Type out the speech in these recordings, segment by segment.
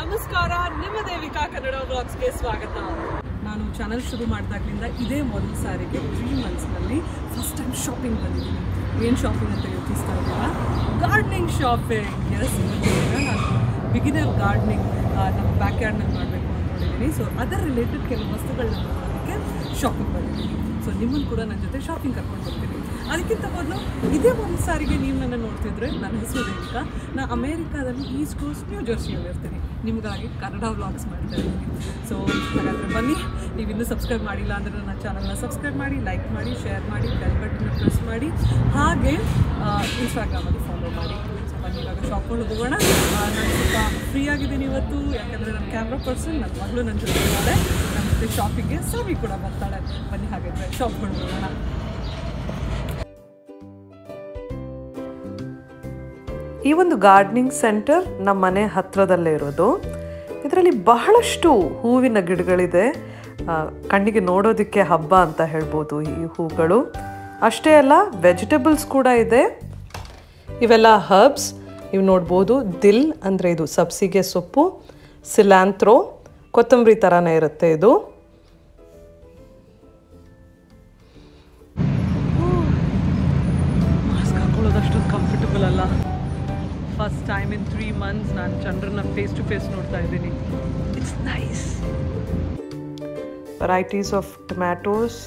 ನಮಸ್ಕಾರ ನಿಮ್ಮ ದೇವಿಕಾ ಕನ್ನಡ ಬ್ಲಾಗ್ಸ್ಗೆ ಸ್ವಾಗತ ನಾನು ಚಾನಲ್ ಶುರು ಮಾಡಿದಾಗ್ಲಿಂದ ಇದೇ ಮೊದಲ ಸಾರಿಗೆ ತ್ರೀ ಮಂತ್ಸ್ನಲ್ಲಿ ಫಸ್ಟ್ ಟೈಮ್ ಶಾಪಿಂಗ್ ಬಂದಿದ್ದೀನಿ ಏನು ಶಾಪಿಂಗ್ ಅಂತ ಯೋಚಿಸ್ತಾ ಇದ್ದೀರಾ ಗಾರ್ಡನಿಂಗ್ ಶಾಪಿಂಗ್ ಎಸ್ ನಾನು ಬಿಗಿನರ್ ಗಾರ್ಡನಿಂಗ್ ನಮ್ಮ ಬ್ಯಾಕ್ ಯಾರ್ಡ್ನಲ್ಲಿ ಮಾಡಬೇಕು ಅಂದ್ಕೊಂಡಿದ್ದೀನಿ ಸೊ ಅದರ್ ರಿಲೇಟೆಡ್ ಕೆಲವು ವಸ್ತುಗಳನ್ನ ತಗೊಳ್ಳೋದಕ್ಕೆ ಶಾಪಿಂಗ್ ಬಂದಿದ್ದೀನಿ ಸೊ ನಿಮ್ಮನ್ನು ಕೂಡ ನನ್ನ ಜೊತೆ ಶಾಪಿಂಗ್ ಕರ್ಕೊಂಡು ಬರ್ತೀನಿ ಅದಕ್ಕಿಂತ ಮೊದಲು ಇದೇ ಒಂದು ಸಾರಿಗೆ ನೀವು ನನ್ನ ನೋಡ್ತಿದ್ರೆ ನನ್ನ ಹೆಸರು ದೇವಿಕಾ ನಾ ಅಮೇರಿಕಾದಲ್ಲಿ ಈಸ್ಟ್ ಕೋಸ್ಟ್ ನ್ಯೂ ಜರ್ಸಿಯಲ್ಲಿ ಇರ್ತೀನಿ ನಿಮಗಾಗಿ ಕನ್ನಡ ವ್ಲಾಗ್ಸ್ ಮಾಡ್ತಾ ಇದ್ದೀನಿ ಸೊ ಹಾಗಾದರೆ ಬನ್ನಿ ನೀವು ಇನ್ನೂ ಸಬ್ಸ್ಕ್ರೈಬ್ ಮಾಡಿಲ್ಲ ಅಂದರೆ ನನ್ನ ಚಾನಲ್ನ ಸಬ್ಸ್ಕ್ರೈಬ್ ಮಾಡಿ ಲೈಕ್ ಮಾಡಿ ಶೇರ್ ಮಾಡಿ ಬೆಲ್ ಬಟನ್ನ ಪ್ರೆಸ್ ಮಾಡಿ ಹಾಗೆ ಇನ್ಸ್ಟಾಗ್ರಾಮಲ್ಲಿ ಫಾಲೋ ಮಾಡಿ ಸೊ ಬನ್ನಿ ಇವಾಗ ಶಾಪ್ಕೊಂಡು ಹೋಗೋಣ ಆ, ನಾನು ಸ್ವಲ್ಪ ಫ್ರೀ ಆಗಿದ್ದೀನಿ ಇವತ್ತು ಯಾಕಂದರೆ ನನ್ನ ಕ್ಯಾಮ್ರಾ ಪರ್ಸನ್ ನನ್ನ ಮಗಳು ನನ್ನ ಜೊತೆ ಇದ್ದಾಳೆ ನನ್ನ ಜೊತೆ ಶಾಪಿಂಗ್ಗೆ ಸಾವಿ ಕೂಡ ಬರ್ತಾಳೆ ಬನ್ನಿ ಹಾಗಾದರೆ ಶಾಪ್ಕೊಂಡು ಹೋಗೋಣ ಈ ಒಂದು ಗಾರ್ಡನಿಂಗ್ ಸೆಂಟರ್ ನಮ್ಮ ಮನೆ ಹತ್ರದಲ್ಲೇ ಇರೋದು ಇದರಲ್ಲಿ ಬಹಳಷ್ಟು ಹೂವಿನ ಗಿಡಗಳಿದೆ ಆ, ಕಣ್ಣಿಗೆ ನೋಡೋದಕ್ಕೆ ಹಬ್ಬ ಅಂತ ಹೇಳ್ಬೋದು ಈ ಹೂಗಳು ಅಷ್ಟೇ ಅಲ್ಲ ವೆಜಿಟೇಬಲ್ಸ್ ಕೂಡ ಇದೆ ಇವೆಲ್ಲ ಹರ್ಬ್ಸ್ ನೀವು ನೋಡ್ಬೋದು ದಿಲ್ ಅಂದರೆ ಇದು ಸಬ್ಸಿಗೆ ಸೊಪ್ಪು ಸಿಲ್ಯಾಂತ್ರೋ ಕೊತ್ತಂಬರಿ ಥರನೇ ಇರುತ್ತೆ ಇದು ಮಾಸ್ಕ್ ಹಾಕೊಳ್ಳೋದು ಅಷ್ಟೊಂದು ಕಂಫರ್ಟಬಲ್ ಅಲ್ಲ first time in three months ನಾನು ಜನರನ್ನ ಫೇಸ್ ಟು ಫೇಸ್ ನೋಡ್ತಾ ಇದ್ದೀನಿ it's nice varieties of tomatoes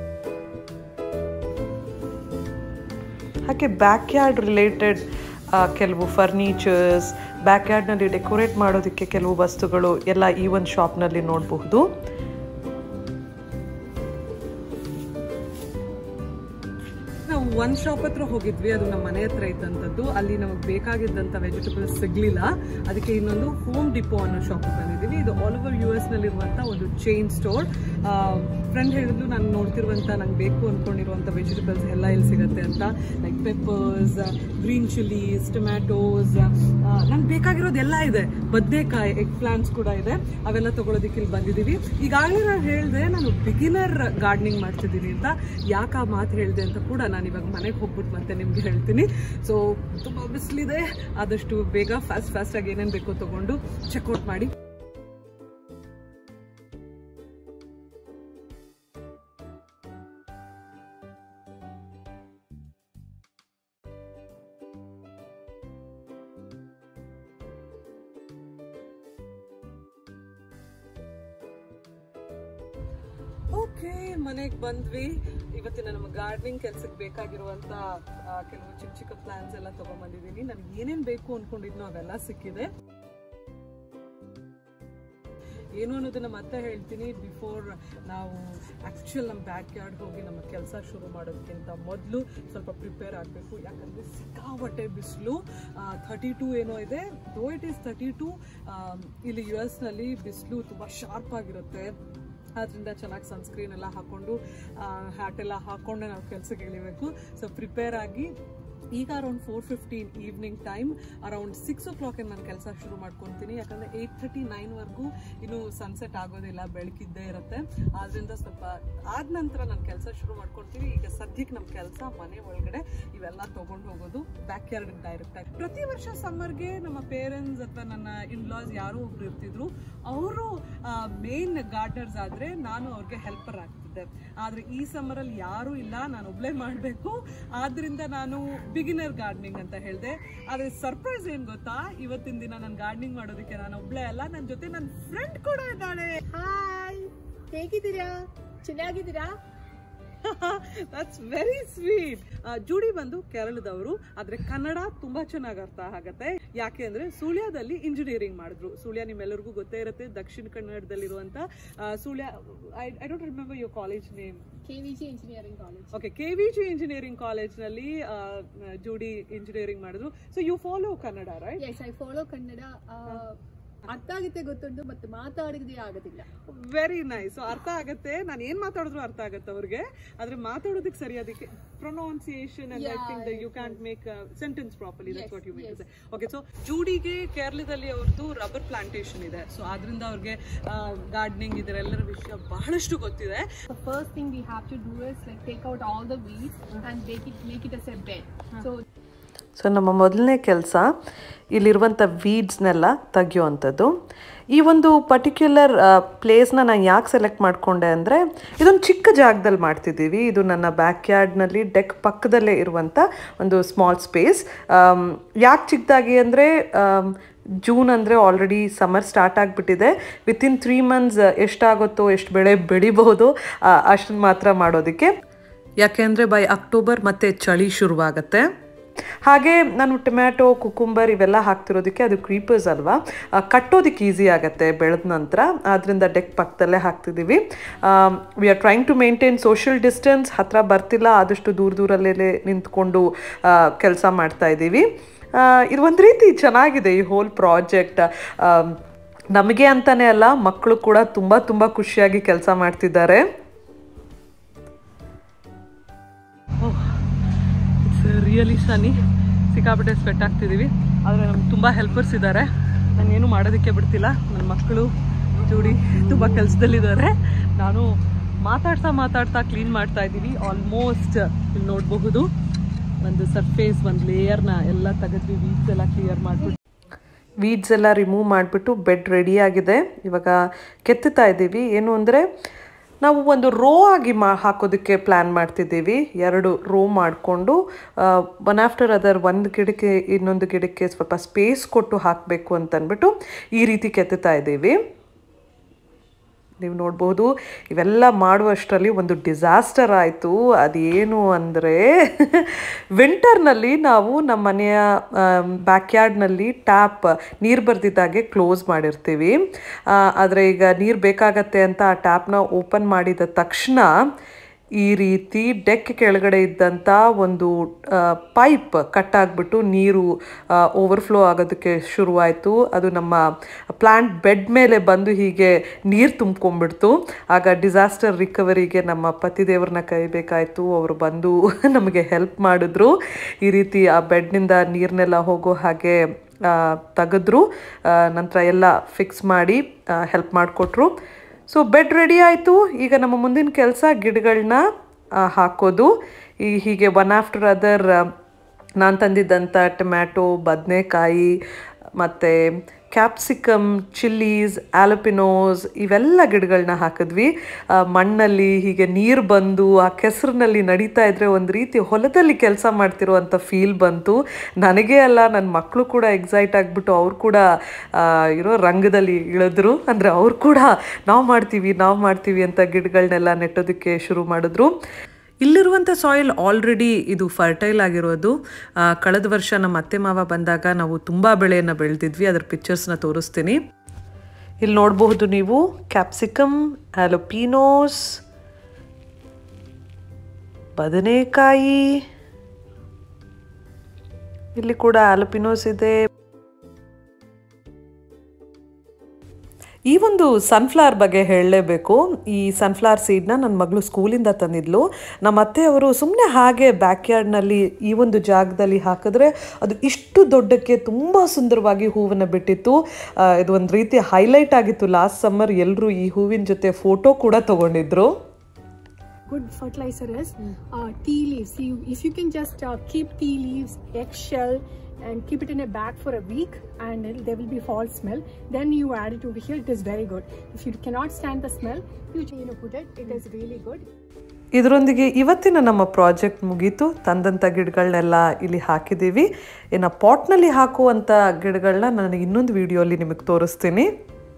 ಹಾಗೆ ಬ್ಯಾಕ್ ಯಾರ್ಡ್ ರಿಲೇಟೆಡ್ ಕೆಲವು ಫರ್ನಿಚರ್ಸ್ ಬ್ಯಾಕ್ ಯಾರ್ಡ್ನಲ್ಲಿ ಡೆಕೋರೇಟ್ ಮಾಡೋದಕ್ಕೆ ಕೆಲವು ವಸ್ತುಗಳು ಎಲ್ಲ ಈ ಒಂದು ಶಾಪ್ನಲ್ಲಿ ನೋಡಬಹುದು ನಾವು ಒಂದು ಶಾಪ್ ಹತ್ರ ಹೋಗಿದ್ವಿ ಅದು ನಮ್ಮ ಮನೆ ಹತ್ರ ಇದ್ದಂಥದ್ದು ಅಲ್ಲಿ ನಮಗೆ ಬೇಕಾಗಿದ್ದಂಥ ವೆಜಿಟೇಬಲ್ಸ್ ಸಿಗ್ಲಿಲ್ಲ ಅದಕ್ಕೆ ಇನ್ನೊಂದು ಹೋಮ್ ಡಿಪೋ ಅನ್ನೋ ಶಾಪ್ ಬಂದಿದ್ದೀವಿ ಇದು ಆಲ್ ಓವರ್ ಯು ಎಸ್ ನಲ್ಲಿರುವಂಥ ಒಂದು ಚೈನ್ ಸ್ಟೋರ್ ಫ್ರೆಂಡ್ ಹೇಳಿದ್ರು ನಾನು ನೋಡ್ತಿರುವಂಥ ನಂಗೆ ಬೇಕು ಅಂದ್ಕೊಂಡಿರುವಂಥ ವೆಜಿಟೇಬಲ್ಸ್ ಎಲ್ಲ ಇಲ್ಲಿ ಸಿಗುತ್ತೆ ಅಂತ like peppers green chillies tomatoes ನಂಗೆ ಬೇಕಾಗಿರೋದು ಎಲ್ಲ ಇದೆ ಬದನೆಕಾಯಿ ಎಗ್ ಪ್ಲಾಂಟ್ಸ್ ಕೂಡ ಇದೆ ಅವೆಲ್ಲ ತಗೊಳೋದಕ್ಕೆ ಇಲ್ಲಿ ಬಂದಿದ್ದೀವಿ ಈಗಾಗಲೇ ನಾನು ಹೇಳಿದೆ ನಾನು ಬಿಗಿನರ್ ಗಾರ್ಡನಿಂಗ್ ಮಾಡ್ತಿದ್ದೀನಿ ಅಂತ ಯಾಕೆ ಆ ಮಾತು ಹೇಳಿದೆ ಅಂತ ಕೂಡ ನಾನು ಇವಾಗ ಮನೆಗೆ ಹೋಗ್ಬಿಟ್ಟು ಮತ್ತೆ ನಿಮ್ಗೆ ಹೇಳ್ತೀನಿ ಸೊ ತುಂಬ ಬಿಸಿಲಿದೆ ಆದಷ್ಟು ಬೇಗ ಫಾಸ್ಟ್ ಫಾಸ್ಟಾಗಿ ಏನೇನು ಬೇಕೋ ತಗೊಂಡು ಚೆಕ್ಔಟ್ ಮಾಡಿ ಓಕೆ ಮನೆಗೆ ಬಂದ್ವಿ ಇವತ್ತಿನ ನಮ್ಮ ಗಾರ್ಡನಿಂಗ್ ಕೆಲ್ಸಕ್ಕೆ ಬೇಕಾಗಿರುವಂತ ಆ, ಕೆಲವು ಚಿಕ್ಕ ಚಿಕ್ಕ ಪ್ಲಾನ್ಸ್ ಎಲ್ಲ ತಗೊಂಡ್ಬಂದಿದ್ದೀನಿ ನನ್ಗೆ ಏನೇನ್ ಬೇಕು ಅನ್ಕೊಂಡಿದ್ನೋ ಅವೆಲ್ಲ ಸಿಕ್ಕಿದೆ ಏನು ಅನ್ನೋದನ್ನ ಮತ್ತೆ ಹೇಳ್ತೀನಿ ಬಿಫೋರ್ ನಾವು ಆ್ಯಕ್ಚುಲ್ ನಮ್ಮ ಬ್ಯಾಕ್ ಯಾರ್ಡ್ ಹೋಗಿ ನಮ್ಮ ಕೆಲಸ ಶುರು ಮಾಡೋದಕ್ಕಿಂತ ಮೊದಲು ಸ್ವಲ್ಪ ಪ್ರಿಪೇರ್ ಆಗಬೇಕು ಯಾಕಂದರೆ ಸಿಕ್ಕಾಪಟ್ಟೆ ಬಿಸಿಲು ಥರ್ಟಿ ಟೂ ಏನೋ ಇದೆ though it is thirty two ಇಲ್ಲಿ ಯು ಎಸ್ನಲ್ಲಿ ಬಿಸಿಲು ತುಂಬ ಶಾರ್ಪ್ ಆಗಿರುತ್ತೆ ಅದರಿಂದ ಚೆನ್ನಾಗಿ ಸನ್ಸ್ಕ್ರೀನ್ ಎಲ್ಲ ಹಾಕೊಂಡು ಹ್ಯಾಟ್ ಎಲ್ಲ ಹಾಕೊಂಡೆ ನಾವು ಕೆಲಸಕ್ಕೆ ಇಳಿಬೇಕು ಸೊ ಪ್ರಿಪೇರ್ ಆಗಿ ಈಗ around four fifteen evening time around six o'clock ನಾನು ಕೆಲಸ ಶುರು ಮಾಡ್ಕೊತೀನಿ ಯಾಕಂದರೆ ಏಯ್ಟ್ ಥರ್ಟಿ ನೈನ್ವರೆಗೂ ಇನ್ನೂ ಸನ್ಸೆಟ್ ಆಗೋದಿಲ್ಲ ಬೆಳಕಿದ್ದೇ ಇರುತ್ತೆ ಆದ್ರಿಂದ ಸ್ವಲ್ಪ ಆದ ನಂತರ ನಾನು ಕೆಲಸ ಶುರು ಮಾಡ್ಕೊಳ್ತೀವಿ ಈಗ ಸದ್ಯಕ್ಕೆ ನಮ್ಮ ಕೆಲಸ ಮನೆ ಒಳಗಡೆ ಇವೆಲ್ಲ ತೊಗೊಂಡು ಹೋಗೋದು ಬ್ಯಾಕ್ ಯಾರ್ಡ್ ಡೈರೆಕ್ಟ್ ಆಗಿ ಪ್ರತಿ ವರ್ಷ ಸಮ್ಮರ್ಗೆ ನಮ್ಮ ಪೇರೆಂಟ್ಸ್ ಅಥವಾ ನನ್ನ ಇನ್ಲಾಸ್ ಯಾರೋ ಒಬ್ರು ಇರ್ತಿದ್ರು ಅವರು ಮೇನ್ ಗಾರ್ಡನರ್ಸ್ ಆದರೆ ನಾನು ಅವ್ರಿಗೆ ಹೆಲ್ಪರ್ ಆಗ್ತಿದ್ದೆ ಆದರೆ ಈ ಸಮ್ಮರಲ್ಲಿ ಯಾರೂ ಇಲ್ಲ ನಾನು ಒಬ್ಳೆ ಮಾಡಬೇಕು ಆದ್ರಿಂದ ನಾನು ಬಿಗಿನರ್ ಗಾರ್ಡನಿಂಗ್ ಅಂತ ಹೇಳಿದೆ ಆದರೆ ಸರ್ಪ್ರೈಸ್ ಏನು ಗೊತ್ತಾ ಇವತ್ತಿನ ದಿನ ನಾನು ಗಾರ್ಡನಿಂಗ್ ಮಾಡೋದಕ್ಕೆ ನಾನು ಒಬ್ಳೆ ಅಲ್ಲ ನನ್ನ ಜೊತೆ ನನ್ನ ಫ್ರೆಂಡ್ ಕೂಡ ಇದ್ದಾಳೆ ಹಾಯ್ ಹೇಗಿದ್ದೀರಾ ಚೆನ್ನಾಗಿದ್ದೀರಾ ದಟ್ಸ್ ವೆರಿ ಸ್ವೀಟ್ ಜೂಡಿ ಬಂದು ಕೇರಳದವರು ಆದ್ರೆ ಕನ್ನಡ ತುಂಬಾ ಚೆನ್ನಾಗಿ ಅರ್ಥ ಆಗತ್ತೆ ಯಾಕೆ ಅಂದ್ರೆ ಸುಳ್ಯದಲ್ಲಿ ಇಂಜಿನಿಯರಿಂಗ್ ಮಾಡಿದ್ರು ಸುಳ್ಯ ನಿಮ್ಮೆಲ್ಲರಿಗೂ ಗೊತ್ತೇ ಇರುತ್ತೆ ದಕ್ಷಿಣ ಕನ್ನಡದಲ್ಲಿರುವಂತ ಆ, Sullia I don't remember your college name K V G engineering college okay K V G engineering ಕಾಲೇಜ್ನಲ್ಲಿ ಜೂಡಿ ಇಂಜಿನಿಯರಿಂಗ್ ಮಾಡಿದ್ರು so you follow Kannada right yes I follow Kannada ಆ, ಅರ್ಥ ಆಗುತ್ತೆ ಗೊತ್ತುಂಟು ಮತ್ತು ಮಾತಾಡಿದ್ರೆ ಆಗೋದಿಲ್ಲ ವೆರಿ ನೈಸ್ ಅರ್ಥ ಆಗತ್ತೆ ನಾನು ಏನ್ ಮಾತಾಡಿದ್ರು ಅರ್ಥ ಆಗತ್ತೆ ಅವ್ರಿಗೆ ಆದ್ರೆ ಮಾತಾಡೋದಕ್ಕೆ ಸರಿ ಅದಕ್ಕೆ pronunciation and I think you can make sentence properly that's what you make okay so ಜೂಡಿಗೆ ಕೇರಳದಲ್ಲಿ ಅವ್ರದ್ದು ರಬ್ಬರ್ ಪ್ಲಾಂಟೇಶನ್ ಇದೆ ಸೊ ಆದ್ರಿಂದ ಅವ್ರಿಗೆ ಗಾರ್ಡನಿಂಗ್ ಇದರೆಲ್ಲರ ವಿಷಯ ಬಹಳಷ್ಟು ಗೊತ್ತಿದೆ The first thing we have to do is like take out all the weeds and make it make it as a bed. So so ನಮ್ಮ ಮೊದಲನೇ ಕೆಲಸ ಇಲ್ಲಿರುವಂಥ ವೀಡ್ಸ್ನೆಲ್ಲ ತೆಗಿಯೋವಂಥದ್ದು ಈ ಒಂದು ಪರ್ಟಿಕ್ಯುಲರ್ ಪ್ಲೇಸ್ನ ನಾನು ಯಾಕೆ ಸೆಲೆಕ್ಟ್ ಮಾಡಿಕೊಂಡೆ ಅಂದರೆ ಇದೊಂದು ಚಿಕ್ಕ ಜಾಗದಲ್ಲಿ ಮಾಡ್ತಿದ್ದೀವಿ ಇದು ನನ್ನ ಬ್ಯಾಕ್ ಯಾರ್ಡ್ನಲ್ಲಿ ಡೆಕ್ ಪಕ್ಕದಲ್ಲೇ ಇರುವಂಥ ಒಂದು ಸ್ಮಾಲ್ ಸ್ಪೇಸ್ ಯಾಕೆ ಚಿಕ್ಕದಾಗಿ ಅಂದರೆ ಜೂನ್ ಅಂದರೆ ಆಲ್ರೆಡಿ ಸಮ್ಮರ್ ಸ್ಟಾರ್ಟ್ ಆಗಿಬಿಟ್ಟಿದೆ ವಿತಿನ್ ತ್ರೀ ಮಂತ್ಸ್ ಎಷ್ಟಾಗುತ್ತೋ ಎಷ್ಟು ಬೆಳೆ ಬೆಳಿಬಹುದು ಅಷ್ಟನ್ನು ಮಾತ್ರ ಮಾಡೋದಕ್ಕೆ ಯಾಕೆ ಅಂದರೆ ಬೈ ಅಕ್ಟೋಬರ್ ಮತ್ತೆ ಚಳಿ ಶುರುವಾಗುತ್ತೆ ಹಾಗೆ ನಾನು ಟೊಮ್ಯಾಟೊ ಕುಕುಂಬರ್ ಇವೆಲ್ಲ ಹಾಕ್ತಿರೋದಕ್ಕೆ ಅದು ಕ್ರೀಪರ್ಸ್ ಅಲ್ವಾ ಆ, ಕಟ್ಟೋದಕ್ಕೆ ಈಸಿ ಆಗುತ್ತೆ ಬೆಳೆದ ನಂತರ ಆದ್ದರಿಂದ ಡೆಕ್ ಪಕ್ಕದಲ್ಲೇ ಹಾಕ್ತಿದ್ದೀವಿ we are trying to maintain social distance ಹತ್ರ ಬರ್ತಿಲ್ಲ ಆದಷ್ಟು ದೂರ ದೂರಲ್ಲೇ ನಿಂತ್ಕೊಂಡು ಕೆಲಸ ಮಾಡ್ತಾ ಇದ್ದೀವಿ ಆ, ಇದು ಒಂದು ರೀತಿ ಚೆನ್ನಾಗಿದೆ ಈ ಹೋಲ್ ಪ್ರಾಜೆಕ್ಟ್ ನಮಗೆ ಅಂತಾನೆ ಅಲ್ಲ ಮಕ್ಕಳು ಕೂಡ ತುಂಬ ತುಂಬ ಖುಷಿಯಾಗಿ ಕೆಲಸ ಮಾಡ್ತಿದ್ದಾರೆ ಇಟ್ಸ್ ರಿಯಲಿ ಸನಿ ಸಿಕ್ಕಾಪಟ್ಟೆ ಸ್ವೆಟ್ ಆಗ್ತಿದ್ದೀವಿ ಆದರೆ ನಮ್ಗೆ ತುಂಬ ಹೆಲ್ಪರ್ಸ್ ಇದ್ದಾರೆ ನಾನೇನು ಮಾಡೋದಕ್ಕೆ ಬಿಡ್ತಿಲ್ಲ ನನ್ನ ಮಕ್ಕಳು ಜೋಡಿ ತುಂಬ ಕೆಲಸದಲ್ಲಿದ್ದಾರೆ ನಾನು ಮಾತಾಡ್ತಾ ಮಾತಾಡ್ತಾ ಕ್ಲೀನ್ ಮಾಡ್ತಾ ಇದ್ದೀವಿ ಆಲ್ಮೋಸ್ಟ್ ಇಲ್ಲಿ ನೋಡಬಹುದು ಒಂದು ಸರ್ಫೇಸ್ ಒಂದು ಲೇಯರ್ನ ಎಲ್ಲ ತೆಗೆದ್ವಿ ವೀಡ್ಸ್ ಎಲ್ಲ ಕ್ಲಿಯರ್ ಮಾಡಿಬಿಟ್ಟು ವೀಡ್ಸ್ ಎಲ್ಲ ರಿಮೂವ್ ಮಾಡಿಬಿಟ್ಟು ಬೆಡ್ ರೆಡಿ ಆಗಿದೆ ಇವಾಗ ಕೆತ್ತುತ್ತಾ ಇದ್ದೀವಿ ಏನು ಅಂದರೆ ನಾವು ಒಂದು ರೋ ಆಗಿ ಮಾ ಹಾಕೋದಕ್ಕೆ ಪ್ಲ್ಯಾನ್ ಮಾಡ್ತಿದ್ದೀವಿ ಎರಡು ರೋ ಮಾಡಿಕೊಂಡು ಒನ್ ಆಫ್ಟರ್ ಅದರ್ ಒಂದು ಗಿಡಕ್ಕೆ ಇನ್ನೊಂದು ಗಿಡಕ್ಕೆ ಸ್ವಲ್ಪ ಸ್ಪೇಸ್ ಕೊಟ್ಟು ಹಾಕಬೇಕು ಅಂತ ಅಂದ್ಬಿಟ್ಟು ಈ ರೀತಿ ಕೆತ್ತುತ್ತಾ ಇದ್ದೀವಿ ನೀವು ನೋಡ್ಬೋದು ಇವೆಲ್ಲ ಮಾಡುವಷ್ಟರಲ್ಲಿ ಒಂದು ಡಿಸಾಸ್ಟರ್ ಆಯಿತು ಅದೇನು ಅಂದರೆ ವಿಂಟರ್ನಲ್ಲಿ ನಾವು ನಮ್ಮ ಮನೆಯ ಬ್ಯಾಕ್ಯಾರ್ಡ್ನಲ್ಲಿ ಟ್ಯಾಪ್ ನೀರು ಬರ್ದಿದ್ದಾಗೆ ಕ್ಲೋಸ್ ಮಾಡಿರ್ತೀವಿ ಆದರೆ ಈಗ ನೀರು ಬೇಕಾಗತ್ತೆ ಅಂತ ಆ ಟ್ಯಾಪ್ನ ಓಪನ್ ಮಾಡಿದ ತಕ್ಷಣ ಈ ರೀತಿ ಡೆಕ್ ಕೆಳಗಡೆ ಇದ್ದಂಥ ಒಂದು ಪೈಪ್ ಕಟ್ ಆಗಿಬಿಟ್ಟು ನೀರು ಓವರ್ಫ್ಲೋ ಆಗೋದಕ್ಕೆ ಶುರುವಾಯಿತು ಅದು ನಮ್ಮ ಪ್ಲ್ಯಾಂಟ್ ಬೆಡ್ ಮೇಲೆ ಬಂದು ಹೀಗೆ ನೀರು ತುಂಬ್ಕೊಂಡ್ಬಿಡ್ತು ಆಗ ಡಿಸಾಸ್ಟರ್ ರಿಕವರಿಗೆ ನಮ್ಮ ಪತಿದೇವ್ರನ್ನ ಕರಿಬೇಕಾಯಿತು ಅವರು ಬಂದು ನಮಗೆ ಹೆಲ್ಪ್ ಮಾಡಿದ್ರು ಈ ರೀತಿ ಆ ಬೆಡ್ನಿಂದ ನೀರನ್ನೆಲ್ಲ ಹೋಗೋ ಹಾಗೆ ತೆಗೆದ್ರು ನಂತರ ಎಲ್ಲ ಫಿಕ್ಸ್ ಮಾಡಿ ಹೆಲ್ಪ್ ಮಾಡಿಕೊಟ್ರು ಸೊ ಬೆಡ್ ರೆಡಿ ಆಯಿತು ಈಗ ನಮ್ಮ ಮುಂದಿನ ಕೆಲಸ ಗಿಡಗಳನ್ನ ಹಾಕೋದು ಈ ಹೀಗೆ ಒನ್ ಆಫ್ಟರ್ ಅದರ್ ನಾನು ತಂದಿದ್ದಂಥ ಟೊಮ್ಯಾಟೊ ಬದನೆಕಾಯಿ ಮತ್ತು ಕ್ಯಾಪ್ಸಿಕಮ್ ಚಿಲ್ಲೀಸ್ ಆಲಪಿನೋಸ್ ಇವೆಲ್ಲ ಗಿಡಗಳನ್ನ ಹಾಕಿದ್ವಿ ಆ, ಮಣ್ಣಲ್ಲಿ ಹೀಗೆ ನೀರು ಬಂದು ಆ ಕೆಸರಿನಲ್ಲಿ ನಡೀತಾ ಇದ್ರೆ ಒಂದು ರೀತಿ ಹೊಲದಲ್ಲಿ ಕೆಲಸ ಮಾಡ್ತಿರುವಂಥ ಫೀಲ್ ಬಂತು ನನಗೆ ಅಲ್ಲ ನನ್ನ ಮಕ್ಕಳು ಕೂಡ ಎಕ್ಸೈಟ್ ಆಗಿಬಿಟ್ಟು ಅವ್ರು ಕೂಡ ಇರೋ ರಂಗದಲ್ಲಿ ಇಳಿದ್ರು ಅಂದರೆ ಅವ್ರು ಕೂಡ ನಾವು ಮಾಡ್ತೀವಿ ನಾವು ಮಾಡ್ತೀವಿ ಅಂತ ಗಿಡಗಳನ್ನೆಲ್ಲ ನೆಟ್ಟೋದಕ್ಕೆ ಶುರು ಮಾಡಿದ್ರು ಇಲ್ಲಿರುವಂಥ ಸಾಯಿಲ್ ಆಲ್ರೆಡಿ ಇದು ಫರ್ಟೈಲ್ ಆಗಿರೋದು ಆ, ಕಳೆದ ವರ್ಷ ನಮ್ಮ ಅತ್ತೆ ಮಾವ ಬಂದಾಗ ನಾವು ತುಂಬ ಬೆಳೆಯನ್ನು ಬೆಳೆದಿದ್ವಿ ಅದರ ಪಿಕ್ಚರ್ಸ್ನ ತೋರಿಸ್ತೀನಿ ಇಲ್ಲಿ ನೋಡಬಹುದು ನೀವು ಕ್ಯಾಪ್ಸಿಕಮ್ ಆಲೋಪಿನೋಸ್ ಬದನೆಕಾಯಿ ಇಲ್ಲಿ ಕೂಡ ಆಲಪಿನೋಸ್ ಇದೆ ಈ ಒಂದು ಸನ್ಫ್ಲವರ್ ಬಗ್ಗೆ ಹೇಳಲೇಬೇಕು ಈ ಸನ್ಫ್ಲವರ್ ಸೀಡ್ನ ನನ್ನ ಮಗಳು ಸ್ಕೂಲಿಂದ ತಂದಿದ್ಲು ನಮ್ಮ ಅತ್ತೆಯವರು ಸುಮ್ಮನೆ ಹಾಗೆ ಬ್ಯಾಕ್ಯಾರ್ಡ್ನಲ್ಲಿ ಈ ಒಂದು ಜಾಗದಲ್ಲಿ ಹಾಕಿದ್ರೆ ಅದು ಇಷ್ಟು ದೊಡ್ಡಕ್ಕೆ ತುಂಬ ಸುಂದರವಾಗಿ ಹೂವನ್ನು ಬಿಟ್ಟಿತ್ತು ಆ, ಇದು ಒಂದು ರೀತಿ ಹೈಲೈಟ್ ಆಗಿತ್ತು ಲಾಸ್ಟ್ ಸಮ್ಮರ್ ಎಲ್ಲರೂ ಈ ಹೂವಿನ ಜೊತೆ ಫೋಟೋ ಕೂಡ ತಗೊಂಡಿದ್ರು good fertilizer is uh, tea leaves. You, if you can just uh, keep tea leaves, eggshell, and keep it in a bag for a week, and it'll- there will be fall smell. Then you add it over here. It is very good. If you cannot stand the smell, you you know put it. It is really good. ಇದರೊಂದಿಗೆ ಇವತ್ತಿನ ನಮ್ಮ project ಮುಗೀತು ತಂದಂಥ ಗಿಡಗಳನ್ನೆಲ್ಲ ಇಲ್ಲಿ ಹಾಕಿದ್ದೀವಿ ಇನ್ನು ಪಾಟ್ನಲ್ಲಿ ಹಾಕುವಂಥ ಗಿಡಗಳನ್ನ ನಾನು ಇನ್ನೊಂದು ವಿಡಿಯೋಲಿ ನಿಮಗೆ ತೋರಿಸ್ತೀನಿ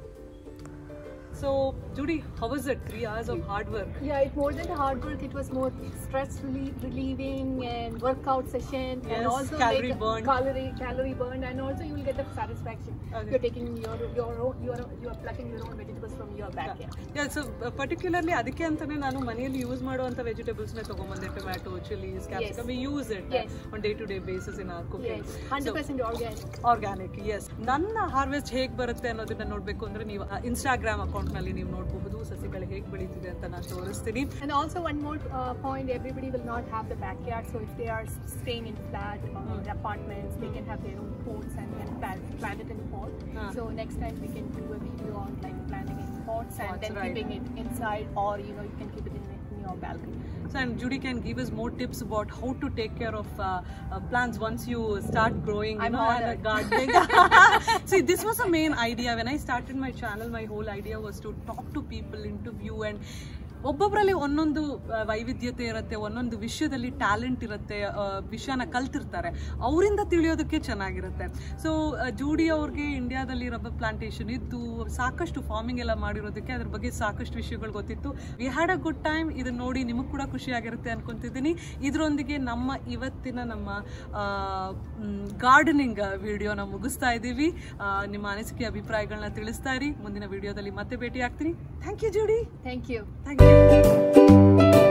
so Judy how is it three hours of hard work Yeah, it more than the hard work. It was more stress relie- relieving and workout session, Yes, and also calorie like burn. calorie calorie burn, and also you will get the satisfaction. Okay. You're taking your your own you are you are plucking your own vegetables from your backyard. So particularly ಅದಕ್ಕೆ ಅಂತಾನೆ ನಾನು ಮನೆಯಲ್ಲಿ use ಮಾಡುವಂತ vegetables ನ ತಗೊಂಬಂದೆ tomato chillies capsicum use it Yes. On day to day basis in our cooking Yes, hundred percent organic. Organic yes ನನ್ನ harvest ಹೇಗೆ ಬರುತ್ತೆ ಅನ್ನೋದನ್ನ ನೋಡಬೇಕು ಅಂದ್ರೆ ನೀವು ಇನ್ಸ್ಟಾಗ್ರಾಮ್ ಅಕೌಂಟ್ ನಲ್ಲಿ ನೀವು ನೋಡಬಹುದು ಸಸಿಗಳು ಹೇಗೆ ಬೆಳೀತಿದೆ ಅಂತ ನಾನು ತೋರಿಸ್ತೀನಿ And also one more uh, point, everybody will not have the backyard. So if they are staying in flat or apartments, they can have their own pots and can plant, plant it in pot. Ah. So next time we can do a video on like planting in pots and Pots, then right. keeping it inside, or you know you can keep it in a your balcony. So, and Judy can give us more tips about how to take care of uh, uh, plants once you start growing, you I'm know, and uh, honored. gardening. See, this was the main idea. When I started my channel, my whole idea was to talk to people, interview, and ಒಬ್ಬೊಬ್ಬರಲ್ಲಿ ಒಂದೊಂದು ಆ, ವೈವಿಧ್ಯತೆ ಇರುತ್ತೆ ಒಂದೊಂದು ವಿಷಯದಲ್ಲಿ talent ಇರುತ್ತೆ ಆ, ವಿಷಯನ ಕಲ್ತಿರ್ತಾರೆ ಅವರಿಂದ ತಿಳಿಯೋದಕ್ಕೆ ಚೆನ್ನಾಗಿರುತ್ತೆ ಸೊ ಜೂಡಿ ಅವ್ರಿಗೆ ಇಂಡಿಯಾದಲ್ಲಿ ರಬ್ಬರ್ ಪ್ಲಾಂಟೇಶನ್ ಇದ್ದು ಸಾಕಷ್ಟು ಫಾರ್ಮಿಂಗ್ ಎಲ್ಲ ಮಾಡಿರೋದಕ್ಕೆ ಅದ್ರ ಬಗ್ಗೆ ಸಾಕಷ್ಟು ವಿಷಯಗಳು ಗೊತ್ತಿತ್ತು we had a good time ಇದನ್ನ ನೋಡಿ ನಿಮಗೆ ಕೂಡ ಖುಷಿಯಾಗಿರುತ್ತೆ ಅನ್ಕೊಂತಿದ್ದೀನಿ ಇದರೊಂದಿಗೆ ನಮ್ಮ ಇವತ್ತಿನ ನಮ್ಮ ಗಾರ್ಡನಿಂಗ್ ವಿಡಿಯೋನ ಮುಗಿಸ್ತಾ ಇದ್ದೀವಿ ಆ, ನಿಮ್ಮ ಅನಿಸಿಕೆ ಅಭಿಪ್ರಾಯಗಳನ್ನ ತಿಳಿಸ್ತಾ ಇರಿ ಮುಂದಿನ ವಿಡಿಯೋದಲ್ಲಿ ಮತ್ತೆ ಭೇಟಿ ಆಗ್ತೀನಿ thank you Judy Thank you. Thank you